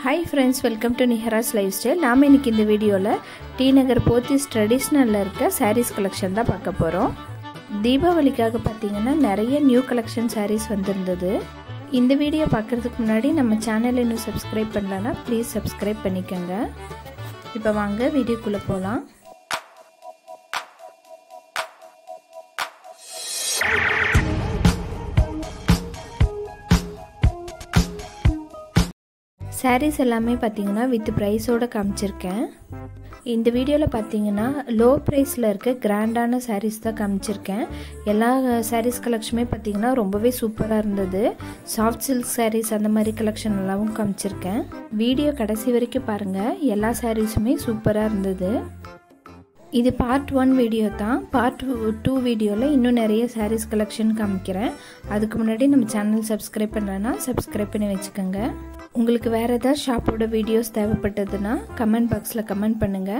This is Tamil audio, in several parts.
hi friends welcome to Nihara's life style நாம் இன்றைக்கி இந்த வீடியோவில் டி நகர் போத்திஸ் ட்ரெடிஷ்னலில் இருக்க சாரீஸ் கலெக்ஷன் தான் பார்க்க போகிறோம் தீபாவளிக்காக பார்த்தீங்கன்னா நிறைய நியூ கலெக்ஷன் சாரீஸ் வந்திருந்தது இந்த வீடியோ பார்க்குறதுக்கு முன்னாடி நம்ம சேனலை இன்னும் சப்ஸ்கிரைப் பண்ணலன்னா ப்ளீஸ் சப்ஸ்கிரைப் பண்ணிக்கோங்க இப்போ வாங்க வீடியோக்குள்ளே போகலாம் சாரீஸ் எல்லாமே பார்த்தீங்கன்னா வித் ப்ரைஸோடு காமிச்சிருக்கேன் இந்த வீடியோவில் பார்த்தீங்கன்னா லோ ப்ரைஸில் இருக்க கிராண்டான சாரீஸ் தான் காமிச்சிருக்கேன் எல்லா சாரீஸ் கலெக்ஷனுமே பார்த்தீங்கன்னா ரொம்பவே சூப்பராக இருந்தது சாஃப்ட் சில்க் சாரீஸ் அந்த மாதிரி கலெக்ஷன் எல்லாவும் காமிச்சிருக்கேன் வீடியோ கடைசி வரைக்கும் பாருங்கள் எல்லா சாரீஸுமே சூப்பராக இருந்தது இது பார்ட் ஒன் வீடியோ தான் பார்ட் டூ வீடியோவில் இன்னும் நிறைய சாரீஸ் கலெக்ஷன் காமிக்கிறேன் அதுக்கு முன்னாடி நம்ம சேனல் சப்ஸ்கிரைப் பண்ணலன்னா சப்ஸ்கிரைப் பண்ணி வச்சுக்கோங்க உங்களுக்கு வேறு ஏதாவது ஷாப்போட வீடியோஸ் தேவைப்பட்டதுன்னா கமெண்ட் பாக்ஸில் கமெண்ட் பண்ணுங்கள்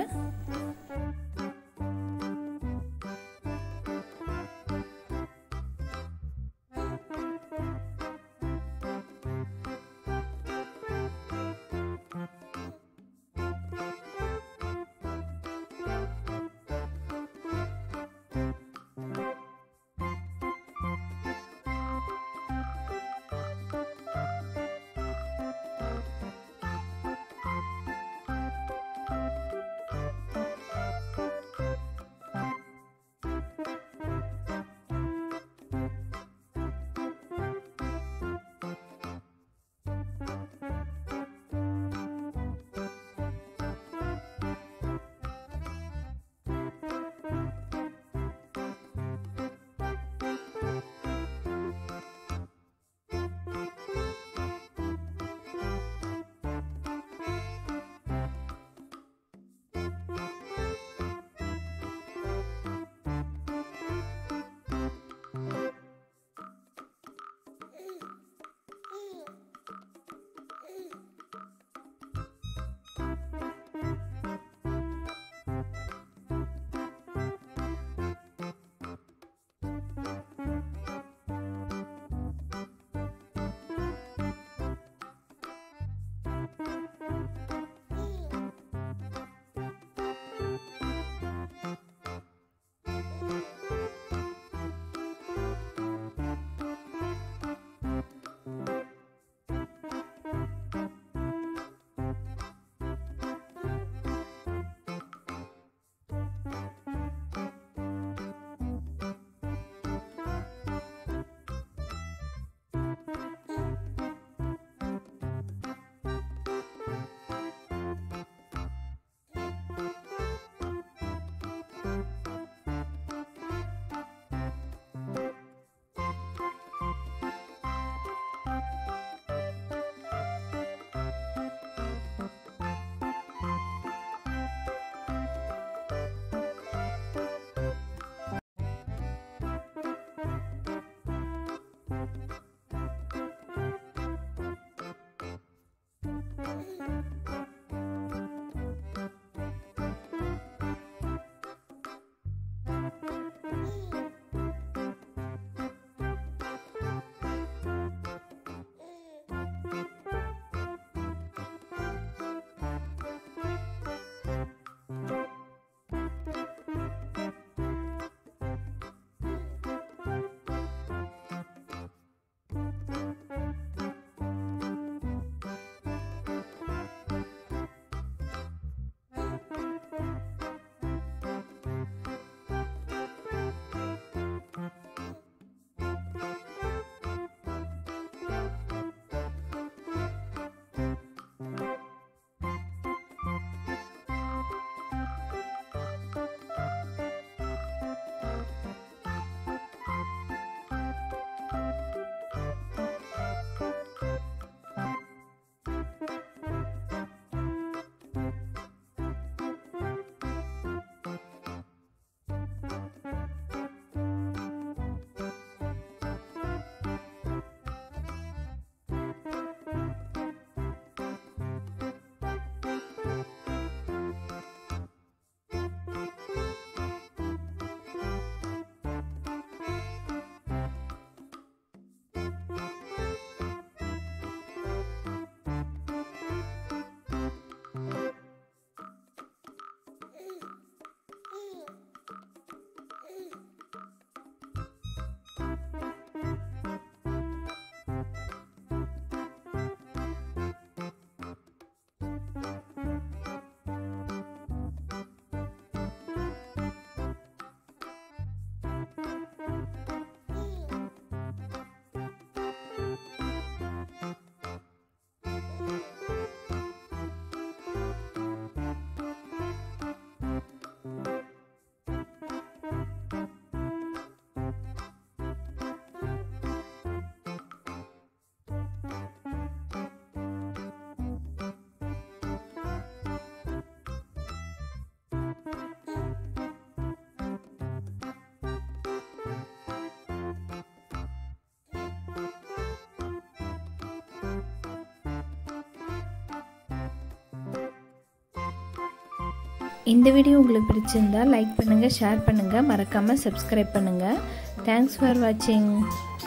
இந்த வீடியோ உங்களுக்கு பிடிச்சிருந்தா லைக் பண்ணுங்கள் ஷேர் பண்ணுங்கள் மறக்காமல் சப்ஸ்கிரைப் பண்ணுங்கள் தேங்க்ஸ் ஃபார் வாட்சிங்